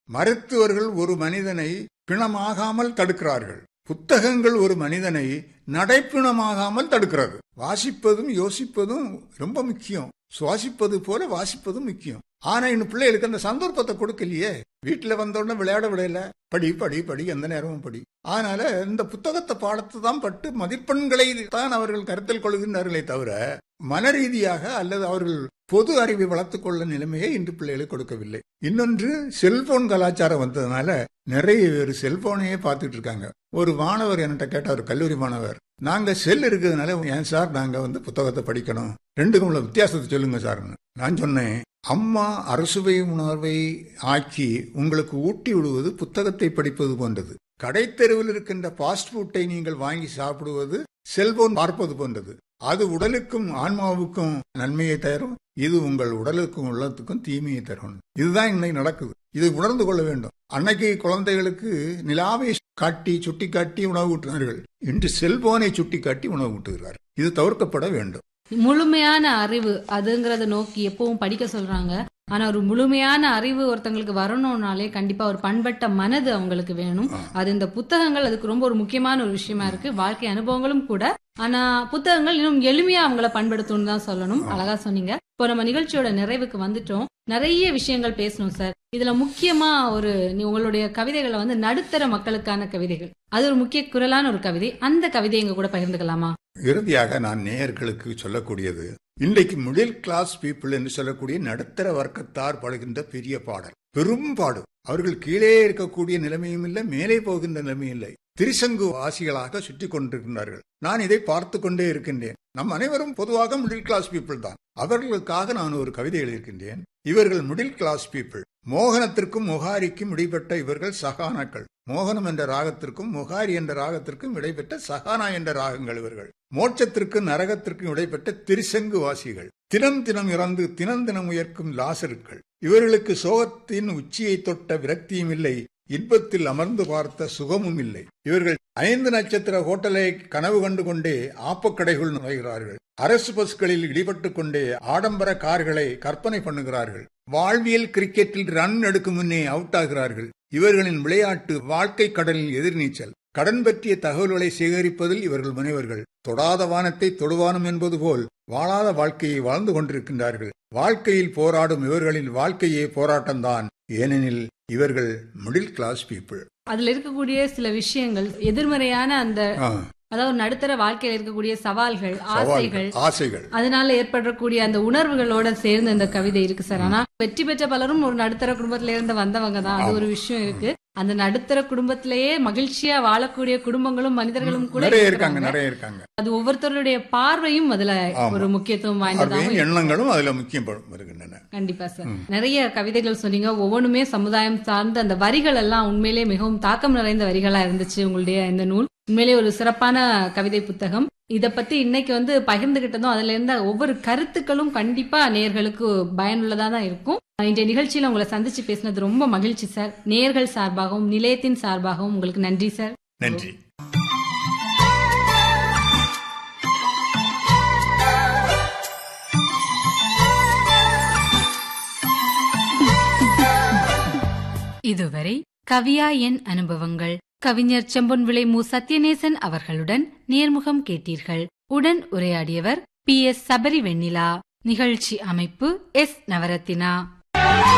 மருத்துவர்கள் ஒரு மனிதனை பிணமாகாமல் தடுக்கிறார்கள் புத்தகங்கள் ஒரு மனிதனை நடைப்பிணமாகாமல் தடுக்கிறது வாசிப்பதும் யோசிப்பதும் ரொம்ப முக்கியம் சுவாசிப்பது போல வாசிப்பதும் முக்கியம் ஆனா இன்னும் பிள்ளைகளுக்கு அந்த சந்தர்ப்பத்தை கொடுக்கலையே வீட்டுல வந்தோடனே விளையாட விடையில படி படி படி எந்த நேரமும் படி அதனால இந்த புத்தகத்தை பாடத்தை தான் பட்டு மதிப்பெண்களை தான் அவர்கள் கருத்தில் கொள்கின்றார்களே தவிர மன ரீதியாக அல்லது அவர்கள் பொது அறிவை வளர்த்துக் கொள்ள நிலைமையை இன்று பிள்ளைகளுக்கு கொடுக்கவில்லை இன்னொன்று செல்போன் கலாச்சாரம் வந்ததுனால நிறைய பேர் செல்போனையே பார்த்துட்டு இருக்காங்க ஒரு மாணவர் என்கிட்ட கேட்ட ஒரு கல்லூரி மாணவர் நாங்க செல் இருக்கிறதுனால ஏன் சார் நாங்க வந்து புத்தகத்தை படிக்கணும் ரெண்டுக்கும் உள்ள வித்தியாசத்தை சொல்லுங்க சார்னு நான் சொன்னேன் அம்மா அரசுவை உணர்வை ஆக்கி உங்களுக்கு ஊட்டி விடுவது புத்தகத்தை படிப்பது போன்றது கடைத்தெருவில் இருக்கின்ற பாஸ்ட் ஃபுட்டை நீங்கள் வாங்கி சாப்பிடுவது செல்போன் பார்ப்பது போன்றது அது உடலுக்கும் ஆன்மாவுக்கும் நன்மையை தரும் இது உங்கள் உடலுக்கும் உள்ளத்துக்கும் தீமையை தரும் இதுதான் இன்னைக்கு நடக்குது இது உணர்ந்து கொள்ள வேண்டும் அன்னைக்கு குழந்தைகளுக்கு நிலாவை காட்டி சுட்டி காட்டி உணவு ஊட்டினார்கள் இன்று செல்போனை சுட்டி காட்டி உணவு ஊட்டுகிறார்கள் இது தவிர்க்கப்பட வேண்டும் முழுமையான அறிவு அதுங்கறத நோக்கி எப்பவும் படிக்க சொல்றாங்க ஆனா ஒரு முழுமையான அறிவு ஒருத்தங்களுக்கு வரணும்னாலே கண்டிப்பா ஒரு பண்பட்ட மனது அவங்களுக்கு வேணும் அது இந்த புத்தகங்கள் அதுக்கு ரொம்ப ஒரு முக்கியமான ஒரு விஷயமா இருக்கு வாழ்க்கை அனுபவங்களும் கூட ஆனா புத்தகங்கள் இன்னும் எளிமையா அவங்கள பண்படுத்தணும்னு தான் சொல்லணும் அழகா சொன்னீங்க இப்போ நம்ம நிகழ்ச்சியோட நிறைவுக்கு வந்துட்டோம் நிறைய விஷயங்கள் பேசணும் சார் இதுல முக்கியமா ஒரு நீ உங்களுடைய கவிதைகளை வந்து நடுத்தர மக்களுக்கான கவிதைகள் அது ஒரு முக்கிய குரலான ஒரு கவிதை அந்த கவிதை எங்க கூட பகிர்ந்துக்கலாமா இறுதியாக நான் நேயர்களுக்கு சொல்லக்கூடியது இன்றைக்கு மிடில் கிளாஸ் பீப்புள் என்று சொல்லக்கூடிய நடுத்தர வர்க்கத்தார் படுகின்ற பெரிய பாடல் பெரும் பாடு அவர்கள் கீழே இருக்கக்கூடிய நிலைமையும் இல்லை மேலே போகின்ற நிலைமையும் இல்லை திரிசங்கு வாசிகளாக சுற்றி கொண்டிருக்கின்றார்கள் நான் இதை பார்த்து கொண்டே இருக்கின்றேன் நம் அனைவரும் பொதுவாக மிடில் கிளாஸ் பீப்புள் தான் அவர்களுக்காக நான் ஒரு கவிதை எழுதியிருக்கின்றேன் இவர்கள் மிடில் கிளாஸ் பீப்புள் மோகனத்திற்கும் முகாரிக்கும் இடைப்பட்ட இவர்கள் சகானாக்கள் மோகனம் என்ற ராகத்திற்கும் முகாரி என்ற ராகத்திற்கும் இடைப்பட்ட சகானா என்ற ராகங்கள் இவர்கள் மோட்சத்திற்கும் நரகத்திற்கும் இடைப்பட்ட திரிசங்கு வாசிகள் தினம் தினம் இறந்து தினம் தினம் உயர்க்கும் லாசருக்கள் இவர்களுக்கு சோகத்தின் உச்சியை தொட்ட விரக்தியும் இல்லை இன்பத்தில் அமர்ந்து பார்த்த சுகமும் இல்லை இவர்கள் ஐந்து நட்சத்திர ஹோட்டலை கனவு கண்டு கொண்டே ஆப்பக்கடைகள் நுழைகிறார்கள் அரசு பஸ்களில் இடிபட்டு கொண்டே ஆடம்பர கார்களை கற்பனை பண்ணுகிறார்கள் வாழ்வியல் கிரிக்கெட்டில் ரன் எடுக்கும் முன்னே அவுட் ஆகிறார்கள் இவர்களின் விளையாட்டு வாழ்க்கை கடலில் எதிர்நீச்சல் கடன் பற்றிய தகவல்களை சேகரிப்பதில் இவர்கள் முனைவர்கள் தொடாத வானத்தை தொடுவானம் என்பது போல் வாழாத வாழ்க்கையை வாழ்ந்து கொண்டிருக்கின்றார்கள் வாழ்க்கையில் போராடும் இவர்களின் வாழ்க்கையே போராட்டம்தான் ஏனெனில் இவர்கள் மிடில் கிளாஸ் பீப்புள் அதுல இருக்கக்கூடிய சில விஷயங்கள் எதிர்மறையான அந்த அதாவது நடுத்தர வாழ்க்கையில இருக்கக்கூடிய சவால்கள் ஆசைகள் ஆசைகள் அதனால ஏற்படக்கூடிய அந்த உணர்வுகளோட சேர்ந்து இந்த கவிதை இருக்கு சார் ஆனா வெற்றி பெற்ற பலரும் ஒரு நடுத்தர குடும்பத்தில இருந்து வந்தவங்க தான் அது ஒரு விஷயம் இருக்கு அந்த நடுத்தர குடும்பத்திலேயே மகிழ்ச்சியா வாழக்கூடிய குடும்பங்களும் மனிதர்களும் கூட நிறைய இருக்காங்க நிறைய இருக்காங்க அது ஒவ்வொருத்தருடைய பார்வையும் அதுல ஒரு முக்கியத்துவம் வாய்ந்ததாகவும் எண்ணங்களும் அதுல முக்கியம் வருகின்றன கண்டிப்பா சார் நிறைய கவிதைகள் சொன்னீங்க ஒவ்வொன்றுமே சமுதாயம் சார்ந்த அந்த வரிகள் எல்லாம் உண்மையிலே மிகவும் தாக்கம் நிறைந்த வரிகளா இருந்துச்சு உங்களுடைய இந்த நூல் உண்மையிலே ஒரு சிறப்பான கவிதை புத்தகம் இத பத்தி இன்னைக்கு வந்து பகிர்ந்துகிட்டதும் அதுல இருந்த ஒவ்வொரு கருத்துக்களும் கண்டிப்பா நேர்களுக்கு பயனுள்ளதா தான் இருக்கும் இன்றைய நிகழ்ச்சியில உங்களை சந்திச்சு பேசினது ரொம்ப மகிழ்ச்சி சார் நேர்கள் சார்பாகவும் நிலையத்தின் சார்பாகவும் உங்களுக்கு நன்றி சார் நன்றி இதுவரை கவியா என் அனுபவங்கள் கவிஞர் செம்பொன்விளை மு சத்யநேசன் அவர்களுடன் நேர்முகம் கேட்டீர்கள் உடன் உரையாடியவர் பி எஸ் சபரி வெண்ணிலா நிகழ்ச்சி அமைப்பு எஸ் நவரத்தினா